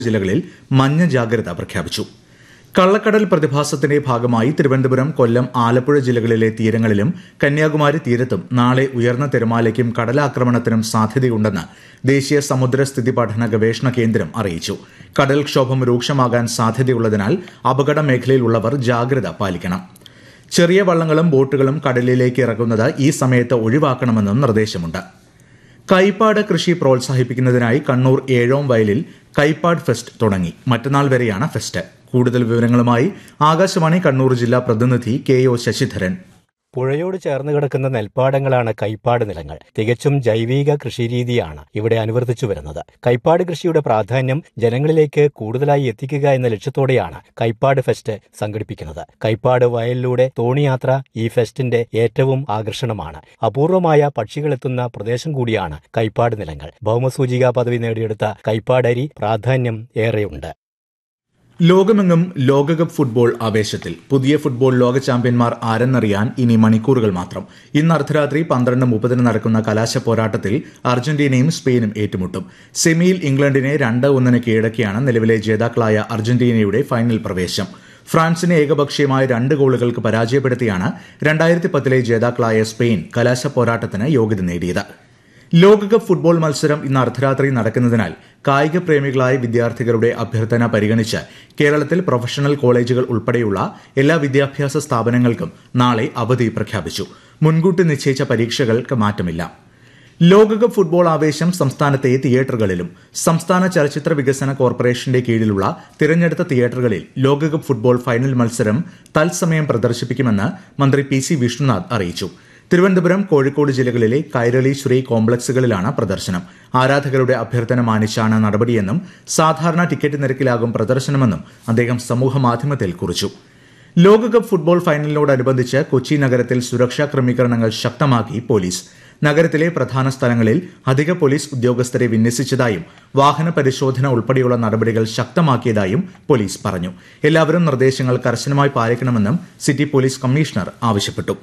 ജില്ലകളിൽ മഞ്ഞ ജാഗ്രത പ്രഖ്യാപിച്ചു കള്ളക്കടൽ പ്രതിഭാസത്തിന്റെ ഭാഗമായി തിരുവനന്തപുരം കൊല്ലം ആലപ്പുഴ ജില്ലകളിലെ തീരങ്ങളിലും കന്യാകുമാരി തീരത്തും നാളെ ഉയർന്ന തിരമാലയ്ക്കും കടലാക്രമണത്തിനും സാധ്യതയുണ്ടെന്ന് ദേശീയ സമുദ്രസ്ഥിതി പഠന ഗവേഷണ കേന്ദ്രം അറിയിച്ചു കടൽക്ഷോഭം രൂക്ഷമാകാൻ സാധ്യതയുള്ളതിനാൽ അപകട മേഖലയിലുള്ളവർ ജാഗ്രത പാലിക്കണം ചെറിയ വള്ളങ്ങളും ബോട്ടുകളും കടലിലേക്ക് ഇറങ്ങുന്നത് ഈ സമയത്ത് ഒഴിവാക്കണമെന്നും നിർദ്ദേശമുണ്ട് കൈപ്പാട് കൃഷി പ്രോത്സാഹിപ്പിക്കുന്നതിനായി കണ്ണൂർ ഏഴോം വയലിൽ കൈപ്പാട് ഫെസ്റ്റ് തുടങ്ങി മറ്റന്നാൾ വരെയാണ് ഫെസ്റ്റ് കൂടുതൽ വിവരങ്ങളുമായി ആകാശവാണി കണ്ണൂർ ജില്ലാ പ്രതിനിധി കെ ഒ ശശിധരൻ പുഴയോട് ചേർന്ന് കിടക്കുന്ന നെൽപ്പാടങ്ങളാണ് കൈപ്പാട് നിലങ്ങൾ തികച്ചും ജൈവിക കൃഷിരീതിയാണ് ഇവിടെ അനുവർത്തിച്ചു വരുന്നത് കൈപ്പാട് കൃഷിയുടെ പ്രാധാന്യം ജനങ്ങളിലേക്ക് കൂടുതലായി എത്തിക്കുക എന്ന ലക്ഷ്യത്തോടെയാണ് കൈപ്പാട് ഫെസ്റ്റ് സംഘടിപ്പിക്കുന്നത് കൈപ്പാട് വയലിലൂടെ തോണിയാത്ര ഈ ഫെസ്റ്റിന്റെ ഏറ്റവും ആകർഷണമാണ് അപൂർവമായ പക്ഷികളെത്തുന്ന പ്രദേശം കൂടിയാണ് കൈപ്പാട് നിലങ്ങൾ ഭൗമസൂചിക പദവി നേടിയെടുത്ത കൈപ്പാടരി പ്രാധാന്യം ഏറെയുണ്ട് ലോകമെങ്ങും ലോകകപ്പ് ഫുട്ബോൾ ആവേശത്തിൽ പുതിയ ഫുട്ബോൾ ലോക ചാമ്പ്യന്മാർ ആരെന്നറിയാൻ ഇനി മണിക്കൂറുകൾ മാത്രം ഇന്ന് അർദ്ധരാത്രി പന്ത്രണ്ട് മുപ്പതിന് നടക്കുന്ന കലാശ പോരാട്ടത്തിൽ അർജന്റീനയും സ്പെയിനും ഏറ്റുമുട്ടും സെമിയിൽ ഇംഗ്ലണ്ടിനെ രണ്ട് ഒന്നിന് കീഴടക്കിയാണ് നിലവിലെ ജേതാക്കളായ അർജന്റീനയുടെ ഫൈനൽ പ്രവേശം ഫ്രാൻസിനെ ഏകപക്ഷീയമായ രണ്ട് ഗോളുകൾക്ക് പരാജയപ്പെടുത്തിയാണ് രണ്ടായിരത്തി പത്തിലെ ജേതാക്കളായ സ്പെയിൻ കലാശ പോരാട്ടത്തിന് യോഗ്യത നേടിയത് ലോകകപ്പ് ഫുട്ബോൾ മത്സരം ഇന്ന് അർദ്ധരാത്രി നടക്കുന്നതിനാൽ കായിക പ്രേമികളായ വിദ്യാർത്ഥികളുടെ അഭ്യർത്ഥന പരിഗണിച്ച് കേരളത്തിൽ പ്രൊഫഷണൽ കോളേജുകൾ ഉൾപ്പെടെയുള്ള എല്ലാ വിദ്യാഭ്യാസ സ്ഥാപനങ്ങൾക്കും നാളെ അവധി പ്രഖ്യാപിച്ചു മുൻകൂട്ടി നിശ്ചയിച്ച പരീക്ഷകൾക്ക് മാറ്റമില്ല ലോകകപ്പ് ഫുട്ബോൾ ആവേശം സംസ്ഥാനത്തെ തിയേറ്ററുകളിലും സംസ്ഥാന ചലച്ചിത്ര വികസന കോർപ്പറേഷന്റെ കീഴിലുള്ള തിരഞ്ഞെടുത്ത തിയേറ്ററുകളിൽ ലോകകപ്പ് ഫുട്ബോൾ ഫൈനൽ മത്സരം തത്സമയം പ്രദർശിപ്പിക്കുമെന്ന് മന്ത്രി പി സി വിഷ്ണുനാഥ് അറിയിച്ചു തിരുവനന്തപുരം കോഴിക്കോട് ജില്ലകളിലെ കൈരളി ശ്രീ കോംപ്ലക്സുകളിലാണ് പ്രദർശനം ആരാധകരുടെ അഭ്യർത്ഥന മാനിച്ചാണ് നടപടിയെന്നും സാധാരണ ടിക്കറ്റ് നിരക്കിലാകും പ്രദർശനമെന്നും അദ്ദേഹം സമൂഹമാധ്യമത്തിൽ കുറിച്ചു ലോകകപ്പ് ഫുട്ബോൾ ഫൈനലിനോടനുബന്ധിച്ച് കൊച്ചി നഗരത്തിൽ സുരക്ഷാ ക്രമീകരണങ്ങൾ ശക്തമാക്കി പോലീസ് നഗരത്തിലെ പ്രധാന സ്ഥലങ്ങളിൽ അധിക പോലീസ് ഉദ്യോഗസ്ഥരെ വിന്യസിച്ചതായും വാഹന പരിശോധന ഉൾപ്പെടെയുള്ള നടപടികൾ ശക്തമാക്കിയതായും പോലീസ് പറഞ്ഞു എല്ലാവരും നിർദ്ദേശങ്ങൾ കർശനമായി പാലിക്കണമെന്നും സിറ്റി പോലീസ് കമ്മീഷണർ ആവശ്യപ്പെട്ടു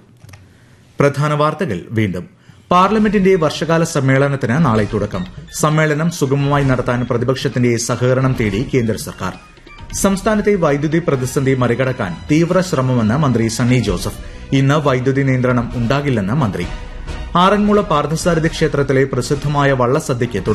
പ്രധാന വാർത്തകൾ വീണ്ടും പാർലമെന്റിന്റെ വർഷകാല സമ്മേളനത്തിന് നാളെ തുടക്കം സമ്മേളനം സുഗമമായി നടത്താൻ പ്രതിപക്ഷത്തിന്റെ സഹകരണം തേടി കേന്ദ്ര സർക്കാർ സംസ്ഥാനത്തെ വൈദ്യുതി പ്രതിസന്ധി മറികടക്കാൻ തീവ്ര ശ്രമമെന്ന് മന്ത്രി സണ്ണി ജോസഫ് ഇന്ന് വൈദ്യുതി നിയന്ത്രണം ഉണ്ടാകില്ലെന്ന് മന്ത്രി ആറന്മുള പാർത്ഥസാരഥി ക്ഷേത്രത്തിലെ പ്രസിദ്ധമായ വള്ളസദ്യയ്ക്ക് തുടക്കം